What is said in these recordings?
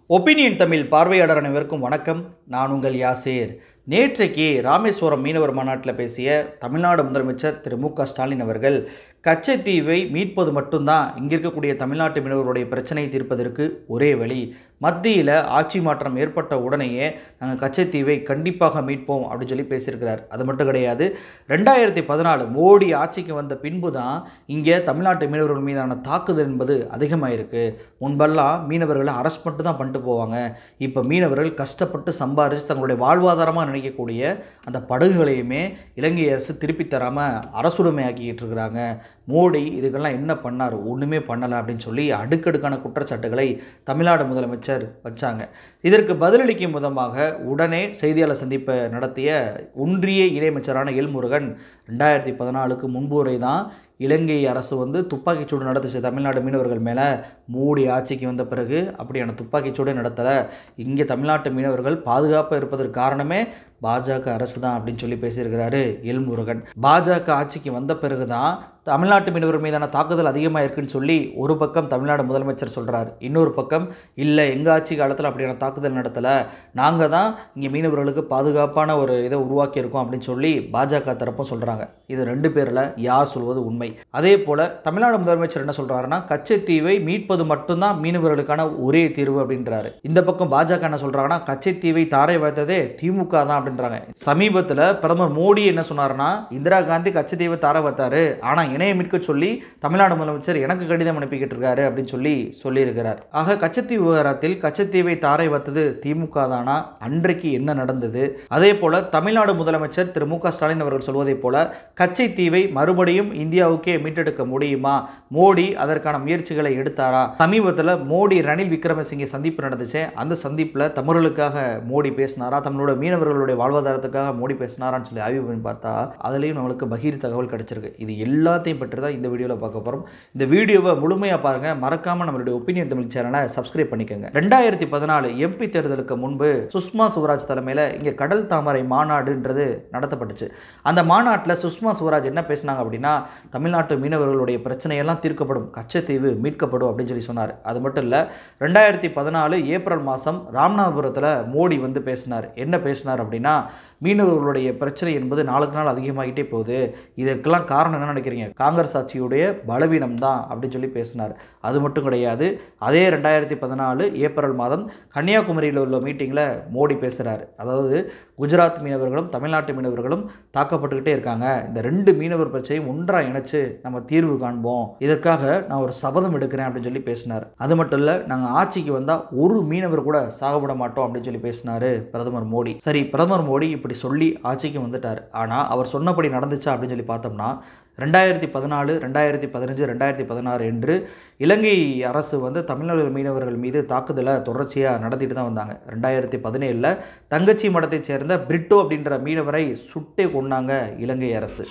opinion Tamil பார்வையாளர் அனைவருக்கும் வணக்கம் நான் உங்கள் யாசேர் நேற்றைக்கு ராமேஸ்வரம் மீனவர் மாநாட்டில் பேசிய தமிழ்நாடு முதலமைச்சர் திரு மு க ஸ்டாலின் அவர்கள் கச்சத்தீவை மீட்பது மட்டும்தான் இங்கே இருக்கக்கூடிய தமிழ்நாட்டு மீனவர்களுடைய பிரச்சனையை தீர்ப்பதற்கு ஒரே வழி மத்தியில் ஆட்சி மாற்றம் ஏற்பட்ட உடனேயே நாங்கள் கச்சத்தீவை கண்டிப்பாக மீட்போம் அப்படின்னு சொல்லி பேசியிருக்கிறார் அது மட்டும் கிடையாது ரெண்டாயிரத்தி பதினாலு மோடி ஆட்சிக்கு வந்த பின்பு தான் இங்கே தமிழ்நாட்டு மீனவர்கள் மீதான தாக்குதல் என்பது அதிகமாக இருக்குது முன்பெல்லாம் மீனவர்களை அரெஸ்ட் மட்டும் தான் பண்ணிட்டு போவாங்க இப்போ மீனவர்கள் கஷ்டப்பட்டு சம்பாரித்து தங்களுடைய வாழ்வாதாரமாக நினைக்கக்கூடிய அந்த படகுகளையுமே இலங்கை அரசு திருப்பி தராமல் அரசுடைமையாக்கிக்கிட்டு இருக்கிறாங்க மோடி இதுக்கெல்லாம் என்ன பண்ணார் ஒன்றுமே பண்ணலை அப்படின்னு சொல்லி அடுக்கடுக்கான குற்றச்சாட்டுகளை தமிழ்நாடு முதலமைச்சர் வச்சாங்க இதற்கு பதிலளிக்கும் விதமாக உடனே செய்தியாளர் சந்திப்பை நடத்திய ஒன்றிய இணையமைச்சரான எல் முருகன் ரெண்டாயிரத்தி பதினாலுக்கு முன்பு வரை தான் இலங்கை அரசு வந்து துப்பாக்கிச்சூடு நடத்துச்சு தமிழ்நாடு மீனவர்கள் மேலே மூடி ஆட்சிக்கு வந்த பிறகு அப்படியான துப்பாக்கிச்சூடு நடத்தலை இங்கே தமிழ்நாட்டு மீனவர்கள் பாதுகாப்பாக இருப்பதற்கு காரணமே பாஜக அரசு தான் அப்படின்னு சொல்லி பேசியிருக்கிறாரு எல் முருகன் பாஜக ஆட்சிக்கு வந்த பிறகு தான் தமிழ்நாட்டு மீனவர் மீதான தாக்குதல் அதிகமாக இருக்குன்னு சொல்லி ஒரு பக்கம் தமிழ்நாடு முதலமைச்சர் சொல்கிறார் இன்னொரு பக்கம் இல்லை எங்கள் ஆட்சி காலத்தில் அப்படியான தாக்குதல் நடத்தலை நாங்கள் தான் இங்கே மீனவர்களுக்கு பாதுகாப்பான ஒரு இதை உருவாக்கியிருக்கோம் அப்படின்னு சொல்லி பாஜக தரப்பும் சொல்கிறாங்க இது ரெண்டு பேரில் யார் சொல்வது உண்மை அதே போல் தமிழ்நாடு முதலமைச்சர் என்ன சொல்கிறாருன்னா கச்சத்தீவை மீட்பது மட்டும்தான் மீனவர்களுக்கான ஒரே தீர்வு அப்படின்றாரு இந்த பக்கம் பாஜக என்ன சொல்கிறாங்கன்னா கச்சத்தீவை தாரை வைத்ததே திமுக தான் அப்படின்றாங்க சமீபத்தில் பிரதமர் மோடி என்ன சொன்னார்னா இந்திரா காந்தி கச்சத்தீவை தாரை வைத்தாரு ஆனால் இணைய மீட்க சொல்லி தமிழ்நாடு முதலமைச்சர் எனக்கு கடிதம் அனுப்பிக்கிட்டு இருக்காரு அப்படின்னு சொல்லி சொல்லியிருக்கிறார் ஆக கச்சத்தீவு விவகாரத்தில் கச்சத்தீவை தாரை வைத்தது திமுக தானா அன்றைக்கு என்ன நடந்தது அதே போல தமிழ்நாடு முதலமைச்சர் திரு மு க ஸ்டாலின் அவர்கள் சொல்வதைப் போல கச்சைத்தீவை மறுபடியும் இந்தியாவுக்கே மீட்டெடுக்க முடியுமா மோடி அதற்கான முயற்சிகளை எடுத்தாரா சமீபத்தில் மோடி ரணில் விக்ரமசிங்கே சந்திப்பு நடந்துச்சு அந்த சந்திப்பில் தமிழர்களுக்காக மோடி பேசினாரா தமிழோட மீனவர்களுடைய வாழ்வாதாரத்துக்காக மோடி பேசினாரான்னு சொல்லி ஆய்வு பண்ணி பார்த்தா அதுலேயும் நம்மளுக்கு பகீர் தகவல் கிடைச்சிருக்கு இது எல்லாத்தையும் பற்றி தான் இந்த வீடியோவில் பார்க்க போகிறோம் இந்த வீடியோவை முழுமையாக பாருங்கள் மறக்காமல் நம்மளுடைய ஒப்பீனியன் தமிழ் சேனலை சப்ஸ்கிரைப் பண்ணிக்கோங்க ரெண்டாயிரத்தி பதினாலு எம்பி தேர்தலுக்கு முன்பு சுஷ்மா சுவராஜ் தலைமையில் இங்கே கடல் தாமரை மாநாடுன்றது நடத்தப்பட்டுச்சு அந்த மாநாட்டில் சுஷ்மா சுவராஜ் என்ன பேசினாங்க அப்படின்னா தமிழ்நாட்டு மீனவர்களுடைய பிரச்சனையெல்லாம் தீர்க்கப்படும் கச்சத்தீவு மீட்கப்படும் அப்படின்னு சொல்லி சொன்னார் அது மட்டும் இல்லை ரெண்டாயிரத்தி பதினாலு ஏப்ரல் மாதம் ராமநாதபுரத்தில் மோடி வந்து பேசினார் என்ன பேசினார் அப்படின்னா மீனவர்களுடைய பிரச்சனை என்பது நாளுக்கு நாள் அதிகமாகிட்டே போகுது இதற்கெல்லாம் காரணம் என்ன நினைக்கிறீங்க காங்கிரஸ் ஆட்சியுடைய பலவீனம் தான் அப்படின்னு சொல்லி பேசினார் அது மட்டும் கிடையாது அதே ரெண்டாயிரத்தி பதினாலு ஏப்ரல் மாதம் கன்னியாகுமரியில் உள்ள மீட்டிங்கில் மோடி பேசுகிறார் அதாவது குஜராத் மீனவர்களும் தமிழ்நாட்டு மீனவர்களும் தாக்கப்பட்டுக்கிட்டே இருக்காங்க இந்த ரெண்டு மீனவர் பிரச்சனையும் ஒன்றாக இணைச்சு நம்ம தீர்வு காண்போம் இதற்காக நான் ஒரு சபதம் எடுக்கிறேன் அப்படின்னு சொல்லி பேசினார் அது மட்டும் இல்லை நாங்கள் ஆட்சிக்கு வந்தால் ஒரு மீனவர் கூட சாகப்பட மாட்டோம் அப்படின்னு சொல்லி பேசினார் பிரதமர் மோடி சரி பிரதமர் மோடி இப்படி சொல்லி ஆட்சிக்கு வந்துட்டார் ஆனால் அவர் சொன்னபடி நடந்துச்சா அப்படின்னு சொல்லி பார்த்தோம்னா ரெண்டாயிரத்தி பதினாலு ரெண்டாயிரத்தி பதினஞ்சு ரெண்டாயிரத்தி பதினாறு என்று இலங்கை அரசு வந்து தமிழ்நாடு மீனவர்கள் மீது தாக்குதலை தொடர்ச்சியாக நடத்திட்டு தான் வந்தாங்க ரெண்டாயிரத்தி பதினேழில் தங்கச்சி மடத்தைச் சேர்ந்த பிரிட்டோ அப்படின்ற மீனவரை சுட்டே கொண்டாங்க இலங்கை அரசு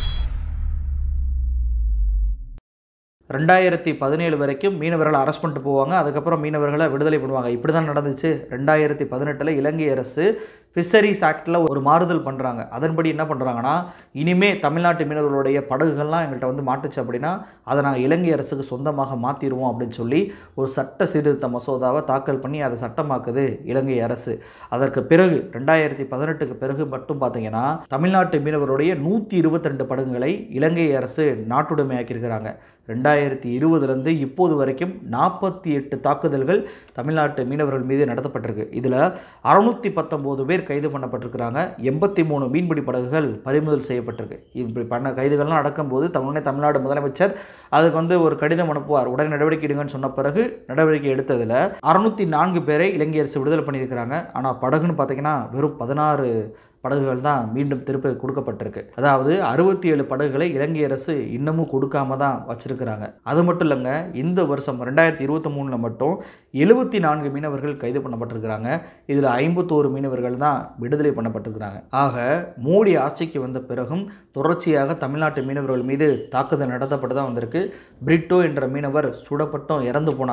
ரெண்டாயிரத்தி பதினேழு வரைக்கும் மீனவர்களை அரெஸ்ட் பண்ணிட்டு போவாங்க அதுக்கப்புறம் மீனவர்களை விடுதலை பண்ணுவாங்க இப்படி தான் நடந்துச்சு ரெண்டாயிரத்தி பதினெட்டில் இலங்கை அரசு ஃபிஷரிஸ் ஆக்டில் ஒரு மாறுதல் பண்ணுறாங்க அதன்படி என்ன பண்ணுறாங்கன்னா இனிமே தமிழ்நாட்டு மீனவர்களுடைய படகுகள்லாம் எங்கள்கிட்ட வந்து மாட்டுச்சு அப்படின்னா அதை நாங்கள் இலங்கை அரசுக்கு சொந்தமாக மாற்றிடுவோம் அப்படின்னு சொல்லி ஒரு சட்ட சீர்திருத்த மசோதாவை தாக்கல் பண்ணி அதை சட்டமாக்குது இலங்கை அரசு அதற்கு பிறகு ரெண்டாயிரத்தி பதினெட்டுக்கு பிறகு மட்டும் பார்த்தீங்கன்னா தமிழ்நாட்டு மீனவருடைய நூற்றி இருபத்தி ரெண்டு படகுகளை இலங்கை அரசு நாட்டுடைமையாக்கியிருக்கிறாங்க ரெண்டாயிரத்தி இருபதுலேருந்து இப்போது வரைக்கும் நாற்பத்தி எட்டு தாக்குதல்கள் தமிழ்நாட்டு மீனவர்கள் மீது நடத்தப்பட்டிருக்கு இதில் அறுநூற்றி பத்தொம்போது பேர் கைது பண்ணப்பட்டிருக்கிறாங்க எண்பத்தி மூணு மீன்பிடி படகுகள் பறிமுதல் செய்யப்பட்டிருக்கு இப்படி பண்ண கைதுகள்லாம் நடக்கும்போது தமிழ்நாடு தமிழ்நாடு முதலமைச்சர் அதுக்கு வந்து ஒரு கடிதம் அனுப்புவார் உடனே நடவடிக்கை எடுங்கன்னு சொன்ன பிறகு நடவடிக்கை எடுத்ததில் அறுநூற்றி நான்கு பேரை இலங்கை அரசு விடுதலை பண்ணியிருக்கிறாங்க ஆனால் படகுன்னு பார்த்தீங்கன்னா வெறும் பதினாறு படகுகள் தான் மீண்டும் திருப்பி கொடுக்கப்பட்டிருக்கு அதாவது அறுபத்தி ஏழு படகுகளை இலங்கை அரசு இன்னமும் கொடுக்காம தான் வச்சிருக்கிறாங்க அது மட்டும் இல்லைங்க இந்த வருஷம் ரெண்டாயிரத்தி இருபத்தி மூணில் மட்டும் எழுபத்தி நான்கு மீனவர்கள் கைது பண்ணப்பட்டிருக்கிறாங்க இதில் ஐம்பத்தோரு மீனவர்கள் தான் விடுதலை பண்ணப்பட்டிருக்கிறாங்க ஆக மோடி ஆட்சிக்கு வந்த பிறகும் தொடர்ச்சியாக தமிழ்நாட்டு மீனவர்கள் மீது தாக்குதல் நடத்தப்பட்டு தான் வந்திருக்கு பிரிட்டோ என்ற மீனவர் சுடப்பட்டும் இறந்து போனாங்க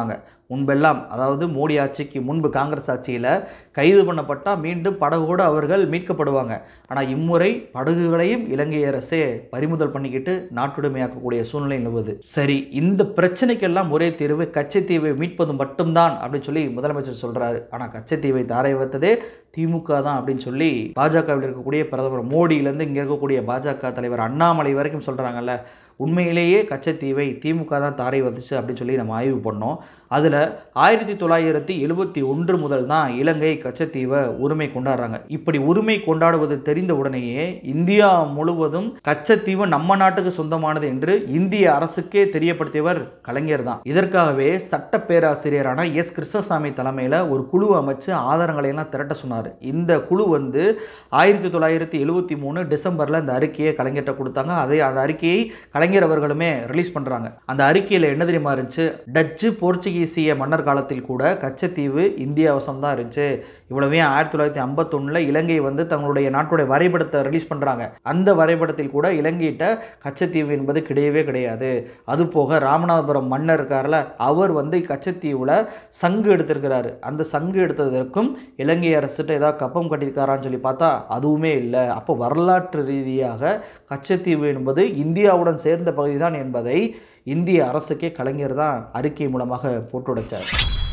முன்பெல்லாம் அதாவது மோடி ஆட்சிக்கு முன்பு காங்கிரஸ் ஆட்சியில் கைது பண்ணப்பட்டால் மீண்டும் படகோடு அவர்கள் மீட்கப்படுவாங்க ஆனால் இம்முறை படகுகளையும் இலங்கை அரசே பறிமுதல் பண்ணிக்கிட்டு நாட்டுடைமையாக்கக்கூடிய சூழ்நிலை நிலவுது சரி இந்த பிரச்சனைக்கெல்லாம் ஒரே தீர்வு கச்சத்தீவை மீட்பது மட்டும்தான் அப்படின்னு சொல்லி முதலமைச்சர் சொல்கிறாரு ஆனால் கச்சத்தீவை தாரை வைத்ததே திமுக தான் அப்படின்னு சொல்லி பாஜகவில் இருக்கக்கூடிய பிரதமர் மோடியிலேருந்து இங்கே இருக்கக்கூடிய பாஜக தலைவர் அண்ணாமலை வரைக்கும் சொல்கிறாங்கல்ல உண்மையிலேயே கச்சத்தீவை திமுக தான் தாரை வந்துச்சு அப்படின்னு சொல்லி நம்ம ஆய்வு பண்ணோம் அதில் ஆயிரத்தி தொள்ளாயிரத்தி எழுபத்தி ஒன்று முதல் தான் இலங்கை கச்சத்தீவை உரிமை கொண்டாடுறாங்க இப்படி உரிமை கொண்டாடுவது தெரிந்த உடனேயே இந்தியா முழுவதும் கச்சத்தீவு நம்ம நாட்டுக்கு சொந்தமானது என்று இந்திய அரசுக்கே தெரியப்படுத்தியவர் கலைஞர் தான் இதற்காகவே சட்ட பேராசிரியரான எஸ் கிருஷ்ணசாமி தலைமையில் ஒரு குழு அமைச்சு ஆதாரங்களை எல்லாம் திரட்ட சொன்னார் இந்த குழு வந்து ஆயிரத்தி தொள்ளாயிரத்தி எழுபத்தி மூணு டிசம்பரில் இந்த அறிக்கையை கலைஞர்கிட்ட கொடுத்தாங்க அதே அந்த அறிக்கையை கலைஞர் அவர்களுமே ரிலீஸ் பண்ணுறாங்க அந்த அறிக்கையில் என்ன தெரியுமா இருந்துச்சு டச்சு போர்ச்சுகீசிய மன்னர் காலத்தில் கூட கச்சத்தீவு இந்தியா வசம் தான் இருந்துச்சு இவ்வளவே ஆயிரத்தி தொள்ளாயிரத்தி ஐம்பத்தொன்னில் இலங்கை வந்து தங்களுடைய நாட்டுடைய வரைபடத்தை ரிலீஸ் பண்ணுறாங்க அந்த வரைபடத்தில் கூட இலங்கையிட்ட கச்சத்தீவு என்பது கிடையவே கிடையாது அது போக ராமநாதபுரம் மன்னர் இருக்கார்ல அவர் வந்து கச்சத்தீவில் சங்கு எடுத்திருக்கிறாரு அந்த சங்கு எடுத்ததற்கும் இலங்கை அரசுகிட்ட ஏதாவது கப்பம் கட்டியிருக்காரான்னு சொல்லி பார்த்தா அதுவுமே இல்லை அப்போ வரலாற்று ரீதியாக கச்சத்தீவு என்பது இந்தியாவுடன் சேர்ந்த பகுதி தான் என்பதை இந்திய அரசுக்கே கலைஞர் தான் அறிக்கை மூலமாக போட்டுடைச்சார்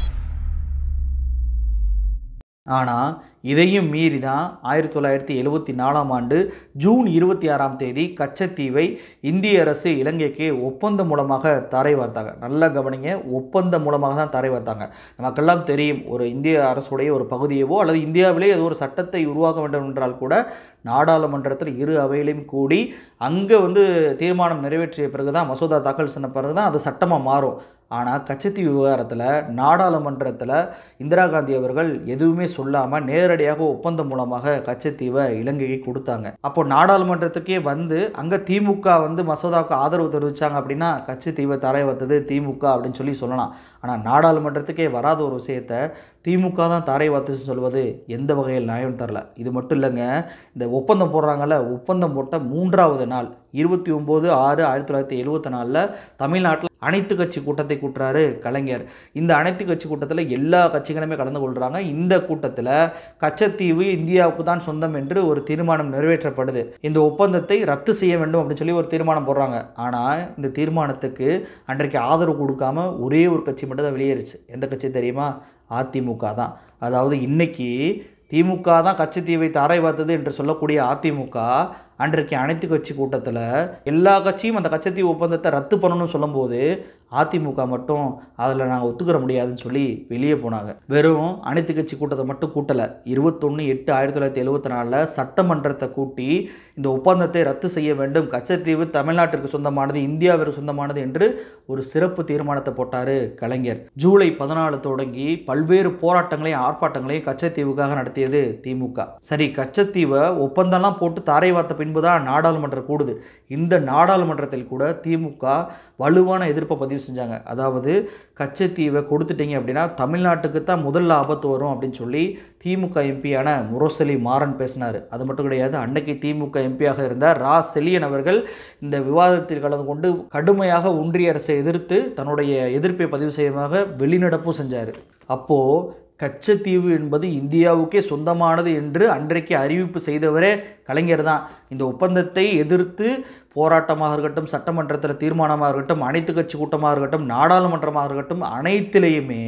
ஆனால் இதையும் மீறி தான் ஆயிரத்தி தொள்ளாயிரத்தி எழுபத்தி நாலாம் ஆண்டு ஜூன் இருபத்தி ஆறாம் தேதி கச்சத்தீவை இந்திய அரசு இலங்கைக்கு ஒப்பந்தம் மூலமாக தரை வார்த்தாங்க நல்லா கவனிங்க ஒப்பந்தம் மூலமாக தான் தரை வார்த்தாங்க நமக்கெல்லாம் தெரியும் ஒரு இந்திய அரசுடைய ஒரு பகுதியவோ அல்லது இந்தியாவிலே ஏதோ ஒரு சட்டத்தை உருவாக்க வேண்டும் என்றால் கூட நாடாளுமன்றத்தில் இரு அவையிலையும் கூடி அங்கே வந்து தீர்மானம் நிறைவேற்றிய பிறகு தான் மசோதா தாக்கல் செய்த பிறகு தான் அது சட்டமாக மாறும் ஆனால் கச்சத்தீவு விவகாரத்தில் நாடாளுமன்றத்தில் இந்திரா காந்தி அவர்கள் எதுவுமே சொல்லாமல் நேரடியாக ஒப்பந்தம் மூலமாக கச்சத்தீவை இலங்கைக்கு கொடுத்தாங்க அப்போ நாடாளுமன்றத்துக்கே வந்து அங்கே திமுக வந்து மசோதாவுக்கு ஆதரவு தெரிவித்தாங்க அப்படின்னா கச்சத்தீவை தரை வைத்தது திமுக அப்படின்னு சொல்லி சொல்லலாம் ஆனால் நாடாளுமன்றத்துக்கே வராத ஒரு விஷயத்தை திமுக தான் தாரை வாத்துன்னு சொல்வது எந்த வகையில் நியாயம் தரல இது மட்டும் இல்லைங்க இந்த ஒப்பந்தம் போடுறாங்கல்ல ஒப்பந்தம் போட்ட மூன்றாவது நாள் இருபத்தி ஒம்பது ஆறு ஆயிரத்தி தொள்ளாயிரத்தி எழுபத்தி நாலில் தமிழ்நாட்டில் அனைத்து கட்சி கூட்டத்தை கூட்டுறாரு கலைஞர் இந்த அனைத்து கட்சி கூட்டத்தில் எல்லா கட்சிகளுமே கலந்து கொள்கிறாங்க இந்த கூட்டத்தில் கச்சத்தீவு இந்தியாவுக்கு தான் சொந்தம் என்று ஒரு தீர்மானம் நிறைவேற்றப்படுது இந்த ஒப்பந்தத்தை ரத்து செய்ய வேண்டும் அப்படின்னு சொல்லி ஒரு தீர்மானம் போடுறாங்க ஆனால் இந்த தீர்மானத்துக்கு அன்றைக்கு ஆதரவு கொடுக்காம ஒரே ஒரு கட்சி மட்டும் தான் வெளியேறுச்சு எந்த கட்சி தெரியுமா அதிமுக தான் அதாவது இன்னைக்கு திமுக தான் கட்சித்தீவை தாரை பார்த்தது என்று சொல்லக்கூடிய அதிமுக அன்றைக்கு அனைத்து கட்சி கூட்டத்தில் எல்லா கட்சியும் அந்த கச்சத்தீவு ஒப்பந்தத்தை ரத்து பண்ணணும்னு சொல்லும்போது அதிமுக மட்டும் அதில் நாங்கள் ஒத்துக்கிற முடியாதுன்னு சொல்லி வெளியே போனாங்க வெறும் அனைத்து கட்சி கூட்டத்தை மட்டும் கூட்டலை இருபத்தொன்று எட்டு ஆயிரத்தி தொள்ளாயிரத்தி எழுபத்தி நாலில் சட்டமன்றத்தை கூட்டி இந்த ஒப்பந்தத்தை ரத்து செய்ய வேண்டும் கச்சத்தீவு தமிழ்நாட்டிற்கு சொந்தமானது இந்தியாவிற்கு சொந்தமானது என்று ஒரு சிறப்பு தீர்மானத்தை போட்டார் கலைஞர் ஜூலை பதினாலு தொடங்கி பல்வேறு போராட்டங்களையும் ஆர்ப்பாட்டங்களையும் கச்சத்தீவுக்காக நடத்தியது திமுக சரி கச்சத்தீவை ஒப்பந்தம்லாம் போட்டு தாரை வார்த்த பின்பு தான் நாடாளுமன்றம் கூடுது இந்த நாடாளுமன்றத்தில் கூட திமுக வலுவான எதிர்ப்பை பதிவு செஞ்சாங்க அதாவது கச்சத்தீவை கொடுத்துட்டீங்க அப்படின்னா தமிழ்நாட்டுக்கு தான் முதல் ஆபத்து வரும் அப்படின்னு சொல்லி திமுக எம்பியான முரசொலி மாறன் பேசினார் அது மட்டும் கிடையாது அன்னைக்கு திமுக எம்பியாக இருந்த ரா செலியன் அவர்கள் இந்த விவாதத்தில் கலந்து கொண்டு கடுமையாக ஒன்றிய அரசை எதிர்த்து தன்னுடைய எதிர்ப்பை பதிவு செய்வதாக வெளிநடப்பும் செஞ்சார் அப்போது கச்சத்தீவு என்பது இந்தியாவுக்கே சொந்தமானது என்று அன்றைக்கு அறிவிப்பு செய்தவரே கலைஞர் தான் இந்த ஒப்பந்தத்தை எதிர்த்து போராட்டமாக இருக்கட்டும் சட்டமன்றத்தில் தீர்மானமாக இருக்கட்டும் அனைத்து கட்சி கூட்டமாக இருக்கட்டும் நாடாளுமன்றமாக இருக்கட்டும் அனைத்திலையுமே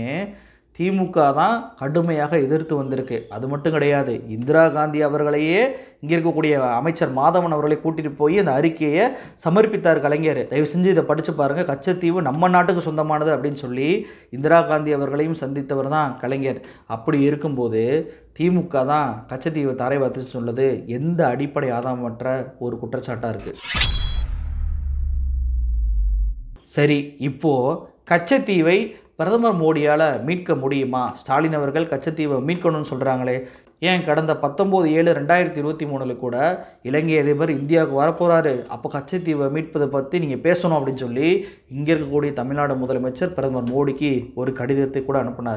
திமுக தான் கடுமையாக எதிர்த்து வந்திருக்கு அது மட்டும் கிடையாது இந்திரா காந்தி அவர்களையே இங்கே இருக்கக்கூடிய அமைச்சர் மாதவன் அவர்களை கூட்டிகிட்டு போய் அந்த அறிக்கையை சமர்ப்பித்தார் கலைஞர் தயவு செஞ்சு இதை படித்து பாருங்கள் கச்சத்தீவு நம்ம நாட்டுக்கு சொந்தமானது அப்படின்னு சொல்லி இந்திரா காந்தி அவர்களையும் சந்தித்தவர் தான் கலைஞர் அப்படி இருக்கும்போது திமுக தான் கச்சத்தீவை தரை வத்து சொல்லுது எந்த அடிப்படை ஆதாரமற்ற ஒரு குற்றச்சாட்டாக இருக்குது சரி இப்போது கச்சத்தீவை பிரதமர் மோடியால் மீட்க முடியுமா ஸ்டாலின் அவர்கள் கச்சத்தீவை மீட்கணும்னு சொல்கிறாங்களே ஏன் கடந்த பத்தொம்போது ஏழு ரெண்டாயிரத்தி இருபத்தி மூணில் கூட இலங்கை அதிபர் இந்தியாவுக்கு வரப்போகிறாரு அப்போ கச்சத்தீவை மீட்பதை பற்றி நீங்கள் பேசணும் அப்படின்னு சொல்லி இங்கே இருக்கக்கூடிய தமிழ்நாடு முதலமைச்சர் பிரதமர் மோடிக்கு ஒரு கடிதத்தை கூட அனுப்புனார்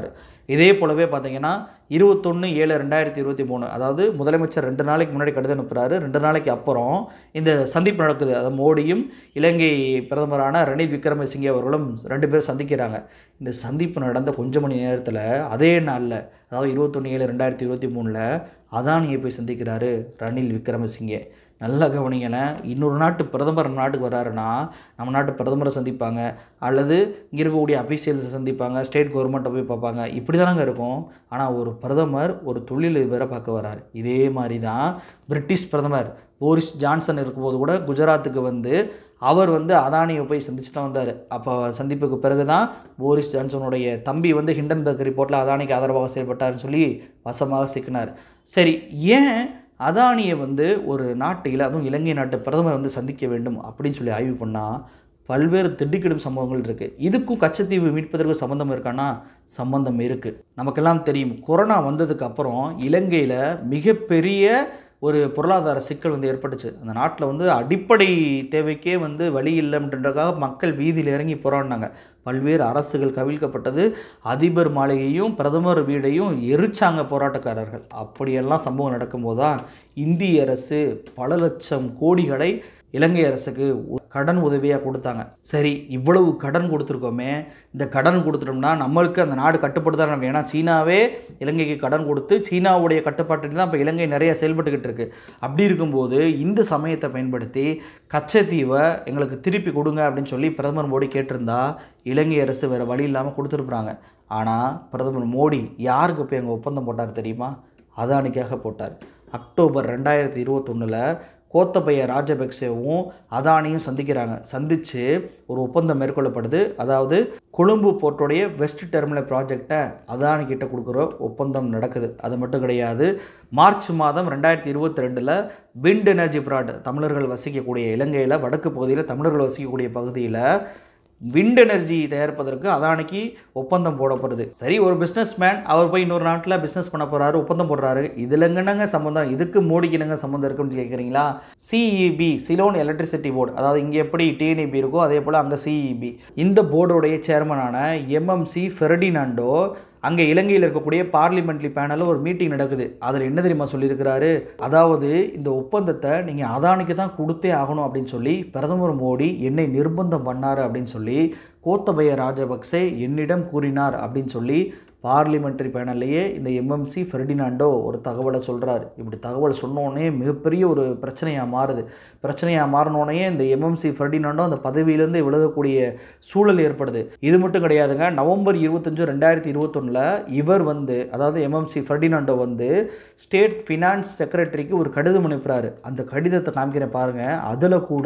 இதே போலவே பார்த்தீங்கன்னா இருபத்தொன்று ஏழு ரெண்டாயிரத்தி இருபத்தி மூணு அதாவது முதலமைச்சர் ரெண்டு நாளைக்கு முன்னாடி கடிதம் அனுப்புகிறாரு ரெண்டு நாளைக்கு அப்புறம் இந்த சந்திப்பு நடக்குது அதாவது மோடியும் இலங்கை பிரதமரான ரணில் விக்ரமசிங்கே அவர்களும் ரெண்டு பேரும் சந்திக்கிறாங்க இந்த சந்திப்பு நடந்த கொஞ்ச மணி நேரத்தில் அதே நாளில் அதாவது இருபத்தொன்று ஏழு ரெண்டாயிரத்தி இருபத்தி மூணில் அதானியை போய் சந்திக்கிறாரு ரணில் விக்ரமசிங்கே நல்லா கவனிங்களேன் இன்னொரு நாட்டு பிரதமர் நம்ம நாட்டுக்கு வராருன்னா நம்ம நாட்டு பிரதமரை சந்திப்பாங்க அல்லது இங்கே இருக்கக்கூடிய அஃபீஷியல்ஸை சந்திப்பாங்க ஸ்டேட் கவர்மெண்ட்டை போய் பார்ப்பாங்க இப்படி தானங்க இருக்கும் ஆனால் ஒரு பிரதமர் ஒரு தொழிலதிபரை பார்க்க வராரு இதே மாதிரி தான் பிரிட்டிஷ் பிரதமர் போரிஸ் ஜான்சன் இருக்கும்போது கூட குஜராத்துக்கு வந்து அவர் வந்து அதானியை போய் சந்திச்சுட்டு தான் வந்தார் அப்போ சந்திப்புக்கு பிறகு தான் போரிஸ் ஜான்சனுடைய தம்பி வந்து ஹிண்டன்பர்க் ரிப்போர்ட்டில் அதானிக்கு ஆதரவாக செயல்பட்டார்னு சொல்லி வசமாக சிக்கினார் சரி ஏன் அதானியை வந்து ஒரு நாட்டில் அதுவும் இலங்கை நாட்டு பிரதமர் வந்து சந்திக்க வேண்டும் அப்படின்னு சொல்லி ஆய்வு பண்ணால் பல்வேறு திடுக்கிடும் சம்பவங்கள் இருக்குது இதுக்கும் கச்சத்தீவு மீட்பதற்கு சம்மந்தம் இருக்கானா சம்பந்தம் இருக்குது நமக்கெல்லாம் தெரியும் கொரோனா வந்ததுக்கு அப்புறம் இலங்கையில் மிகப்பெரிய ஒரு பொருளாதார சிக்கல் வந்து ஏற்பட்டுச்சு அந்த நாட்டில் வந்து அடிப்படை தேவைக்கே வந்து வழி இல்லைன்றதுக்காக மக்கள் வீதியில் இறங்கி போராடினாங்க பல்வேறு அரசுகள் கவிழ்க்கப்பட்டது அதிபர் மாளிகையும் பிரதமர் வீடையும் எரிச்சாங்க போராட்டக்காரர்கள் அப்படியெல்லாம் சம்பவம் நடக்கும்போது தான் இந்திய அரசு பல லட்சம் கோடிகளை இலங்கை அரசுக்கு உ- கடன் உதவியாக கொடுத்தாங்க சரி இவ்வளவு கடன் கொடுத்துருக்கோமே இந்த கடன் கொடுத்துட்டோம்னா நம்மளுக்கு அந்த நாடு கட்டுப்படுத்தா நம்ம ஏன்னா சீனாவே இலங்கைக்கு கடன் கொடுத்து சீனாவுடைய கட்டுப்பாட்டில் தான் இப்போ இலங்கை நிறைய செயல்பட்டுக்கிட்டு இருக்கு அப்படி இருக்கும்போது இந்த சமயத்தை பயன்படுத்தி கச்சத்தீவை எங்களுக்கு திருப்பி கொடுங்க அப்படின்னு சொல்லி பிரதமர் மோடி கேட்டிருந்தா இலங்கை அரசு வேறு வழி இல்லாமல் கொடுத்துருக்குறாங்க ஆனால் பிரதமர் மோடி யாருக்கு போய் அங்கே ஒப்பந்தம் போட்டார் தெரியுமா அதானிக்காக போட்டார் அக்டோபர் ரெண்டாயிரத்தி இருபத்தொன்னில் கோத்தபய ராஜபக்சேவும் அதானியும் சந்திக்கிறாங்க சந்தித்து ஒரு ஒப்பந்தம் மேற்கொள்ளப்படுது அதாவது கொழும்பு போர்ட்டுடைய வெஸ்ட் டெர்மினல் ப்ராஜெக்டை அதானி கிட்ட கொடுக்குற ஒப்பந்தம் நடக்குது அது மட்டும் கிடையாது மார்ச் மாதம் ரெண்டாயிரத்தி இருபத்தி ரெண்டில் விண்ட் எனர்ஜி ப்ராட் தமிழர்கள் வசிக்கக்கூடிய இலங்கையில் வடக்கு பகுதியில் தமிழர்கள் வசிக்கக்கூடிய பகுதியில் விண்ட் எனர்ஜி தயாரிப்பதற்கு அதானிக்கு ஒப்பந்தம் போடப்படுது சரி ஒரு பிஸ்னஸ் மேன் அவர் போய் இன்னொரு நாட்டில் பிஸ்னஸ் பண்ண போகிறாரு ஒப்பந்தம் போடுறாரு இதில் என்னங்க சம்மந்தம் இதுக்கு மோடிக்கு என்னங்க சம்மந்தம் இருக்குன்னு கேட்குறீங்களா சிஇபி சிலோன் எலக்ட்ரிசிட்டி போர்டு அதாவது இங்கே எப்படி டிஎன்இபி இருக்கோ அதே போல் அங்கே சிஇபி இந்த போர்டோடைய சேர்மனான எம்எம்சி ஃபெர்டினாண்டோ அங்கே இலங்கையில் இருக்கக்கூடிய பார்லிமெண்ட்லி பேனலில் ஒரு மீட்டிங் நடக்குது அதில் என்ன தெரியுமா சொல்லியிருக்கிறாரு அதாவது இந்த ஒப்பந்தத்தை நீங்கள் அதானிக்கு தான் கொடுத்தே ஆகணும் அப்படின்னு சொல்லி பிரதமர் மோடி என்னை நிர்பந்தம் பண்ணார் அப்படின்னு சொல்லி கோத்தபய ராஜபக்சே என்னிடம் கூறினார் அப்படின்னு சொல்லி பார்லிமெண்ட்ரி பேனல்லையே இந்த எம்எம்சி ஃபெர்டினாண்டோ ஒரு தகவலை சொல்கிறார் இப்படி தகவல் சொன்னோடனே மிகப்பெரிய ஒரு பிரச்சனையாக மாறுது பிரச்சனையாக மாறினோடனே இந்த எம்எம்சி ஃபெர்டினாண்டோ அந்த பதவியிலேருந்து விலகக்கூடிய சூழல் ஏற்படுது இது மட்டும் கிடையாதுங்க நவம்பர் இருபத்தஞ்சு ரெண்டாயிரத்தி இருபத்தொன்னில் இவர் வந்து அதாவது எம்எம்சி ஃபெர்டினாண்டோ வந்து ஸ்டேட் ஃபினான்ஸ் செக்ரட்டரிக்கு ஒரு கடிதம் அனுப்புகிறாரு அந்த கடிதத்தை காமிக்கிறேன் பாருங்கள் அதில் கூட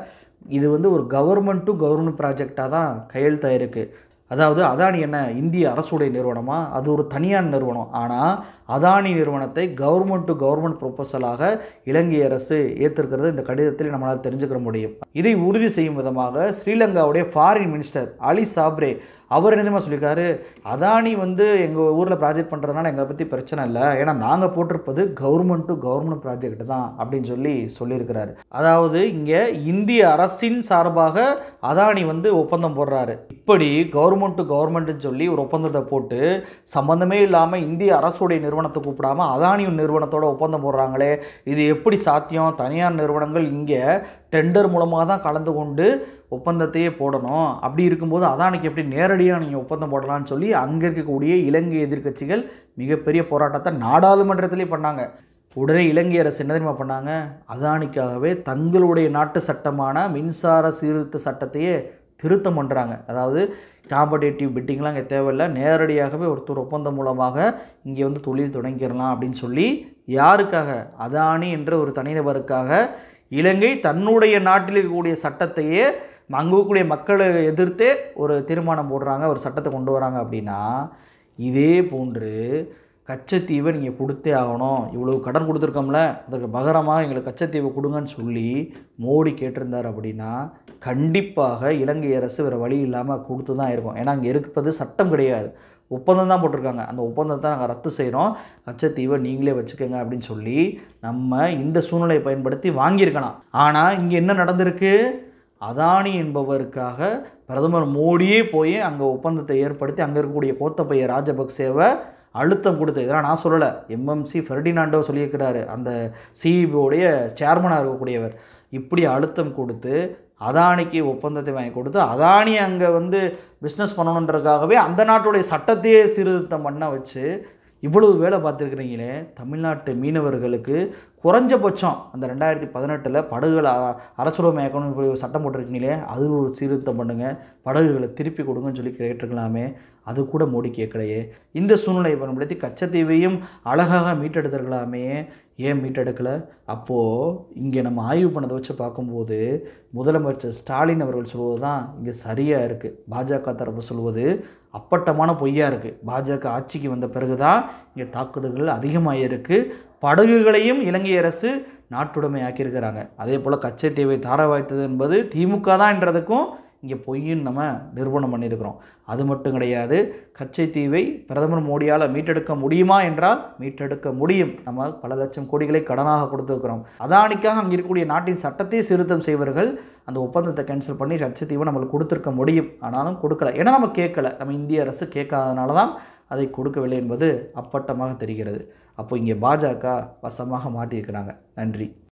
இது வந்து ஒரு கவர்மெண்ட் டு கவர்மெண்ட் ப்ராஜெக்டாக தான் கையெழுத்தாயிருக்கு அதாவது அதானி என்ன இந்திய அரசுடைய நிறுவனமா அது ஒரு தனியார் நிறுவனம் ஆனால் அதானி நிறுவனத்தை கவர்மெண்ட் டு கவர்மெண்ட் ப்ரொபோசலாக இலங்கை அரசு ஏற்றிருக்கிறது இந்த கடிதத்தில் நம்மளால் தெரிஞ்சுக்கிற முடியும் இதை உறுதி செய்யும் விதமாக ஸ்ரீலங்காவுடைய ஃபாரின் மினிஸ்டர் அலி சாப்ரே அவர் என்ன தெரியுமா சொல்லியிருக்காரு அதானி வந்து எங்கள் ஊரில் ப்ராஜெக்ட் பண்ணுறதுனால எங்களை பற்றி பிரச்சனை இல்லை ஏன்னா நாங்கள் போட்டிருப்பது கவர்மெண்ட் டு கவர்மெண்ட் ப்ராஜெக்ட் தான் அப்படின்னு சொல்லி சொல்லியிருக்கிறாரு அதாவது இங்கே இந்திய அரசின் சார்பாக அதானி வந்து ஒப்பந்தம் போடுறாரு இப்படி கவர்மெண்ட் டு கவர்மெண்ட்னு சொல்லி ஒரு ஒப்பந்தத்தை போட்டு சம்மந்தமே இல்லாமல் இந்திய அரசுடைய நிறுவனத்தை கூப்பிடாம அதானியும் நிறுவனத்தோட ஒப்பந்தம் போடுறாங்களே இது எப்படி சாத்தியம் தனியார் நிறுவனங்கள் இங்கே டெண்டர் மூலமாக தான் கலந்து கொண்டு ஒப்பந்தத்தையே போடணும் அப்படி இருக்கும்போது அதானிக்கு எப்படி நேரடியாக நீங்கள் ஒப்பந்தம் போடலாம்னு சொல்லி அங்கே இருக்கக்கூடிய இலங்கை எதிர்க்கட்சிகள் மிகப்பெரிய போராட்டத்தை நாடாளுமன்றத்திலே பண்ணாங்க உடனே இலங்கை அரசு என்ன தெரியுமா பண்ணாங்க அதானிக்காகவே தங்களுடைய நாட்டு சட்டமான மின்சார சீர்திருத்த சட்டத்தையே திருத்தம் பண்ணுறாங்க அதாவது காம்படேட்டிவ் பிட்டிங்லாம் இங்கே தேவையில்லை நேரடியாகவே ஒருத்தர் ஒப்பந்தம் மூலமாக இங்கே வந்து தொழில் தொடங்கிடலாம் அப்படின்னு சொல்லி யாருக்காக அதானி என்ற ஒரு தனிநபருக்காக இலங்கை தன்னுடைய நாட்டில் இருக்கக்கூடிய சட்டத்தையே அங்கே இருக்கக்கூடிய மக்களை எதிர்த்தே ஒரு தீர்மானம் போடுறாங்க ஒரு சட்டத்தை கொண்டு வராங்க அப்படின்னா இதே போன்று கச்சத்தீவை நீங்கள் கொடுத்தே ஆகணும் இவ்வளோ கடன் கொடுத்துருக்கோம்ல அதற்கு பகரமாக எங்களுக்கு கச்சத்தீவை கொடுங்கன்னு சொல்லி மோடி கேட்டிருந்தார் அப்படின்னா கண்டிப்பாக இலங்கை அரசு வேறு வழி இல்லாமல் கொடுத்து தான் இருக்கும் ஏன்னா அங்கே இருப்பது சட்டம் கிடையாது ஒப்பந்தம் தான் போட்டிருக்காங்க அந்த ஒப்பந்தத்தை நாங்கள் ரத்து செய்கிறோம் கச்சத்தீவை நீங்களே வச்சுக்கோங்க அப்படின்னு சொல்லி நம்ம இந்த சூழ்நிலையை பயன்படுத்தி வாங்கியிருக்கலாம் ஆனால் இங்கே என்ன நடந்திருக்கு அதானி என்பவருக்காக பிரதமர் மோடியே போய் அங்கே ஒப்பந்தத்தை ஏற்படுத்தி அங்கே இருக்கக்கூடிய கோத்தபய ராஜபக்சேவை அழுத்தம் கொடுத்து இதெல்லாம் நான் சொல்லலை எம்எம்சி ஃபெர்டினாண்டோ சொல்லியிருக்கிறாரு அந்த சிஇபியோடைய சேர்மனாக இருக்கக்கூடியவர் இப்படி அழுத்தம் கொடுத்து அதானிக்கு ஒப்பந்தத்தை வாங்கி கொடுத்து அதானி அங்கே வந்து பிஸ்னஸ் பண்ணணுன்றதுக்காகவே அந்த நாட்டுடைய சட்டத்தையே சீர்திருத்தம் பண்ண வச்சு இவ்வளவு வேலை பார்த்துருக்குறீங்களே தமிழ்நாட்டு மீனவர்களுக்கு குறைஞ்சபட்சம் அந்த ரெண்டாயிரத்தி பதினெட்டில் படகுகளை அ- அரசுரிமையாக்கணும்னு இப்படி ஒரு சட்டம் போட்டிருக்கீங்களே அது ஒரு சீர்திருத்தம் பண்ணுங்கள் படகுகளை திருப்பி கொடுங்கன்னு சொல்லி கேட்டிருக்கலாமே அது கூட மோடி கேட்கலையே இந்த சூழ்நிலையை பயன்படுத்தி கச்சத்தீவையும் அழகாக மீட்டெடுத்திருக்கலாமே ஏன் மீட்டெடுக்கலை அப்போது இங்கே நம்ம ஆய்வு பண்ணதை வச்சு பார்க்கும்போது முதலமைச்சர் ஸ்டாலின் அவர்கள் சொல்வது தான் இங்கே சரியாக இருக்குது பாஜக தரப்பு சொல்வது அப்பட்டமான பொய்யா இருக்குது பாஜக ஆட்சிக்கு வந்த பிறகு தான் இங்கே தாக்குதல்கள் அதிகமாக இருக்குது படகுகளையும் இலங்கை அரசு நாட்டுடைமை ஆக்கியிருக்கிறாங்க அதே போல் கச்சத்தீவை தார வாய்த்தது என்பது திமுக தான் என்றதுக்கும் இங்கே பொய்ன்னு நம்ம நிரூபணம் பண்ணியிருக்கிறோம் அது மட்டும் கிடையாது கச்சைத்தீவை பிரதமர் மோடியால் மீட்டெடுக்க முடியுமா என்றால் மீட்டெடுக்க முடியும் நம்ம பல லட்சம் கோடிகளை கடனாக கொடுத்துருக்கிறோம் அதானிக்காக அங்கே இருக்கக்கூடிய நாட்டின் சட்டத்தை திருத்தம் செய்வர்கள் அந்த ஒப்பந்தத்தை கேன்சல் பண்ணி கச்சத்தீவை நம்மளுக்கு கொடுத்துருக்க முடியும் ஆனாலும் கொடுக்கல ஏன்னா நம்ம கேட்கல நம்ம இந்திய அரசு கேட்காதனால தான் அதை கொடுக்கவில்லை என்பது அப்பட்டமாக தெரிகிறது அப்போ இங்கே பாஜக வசமாக மாட்டியிருக்கிறாங்க நன்றி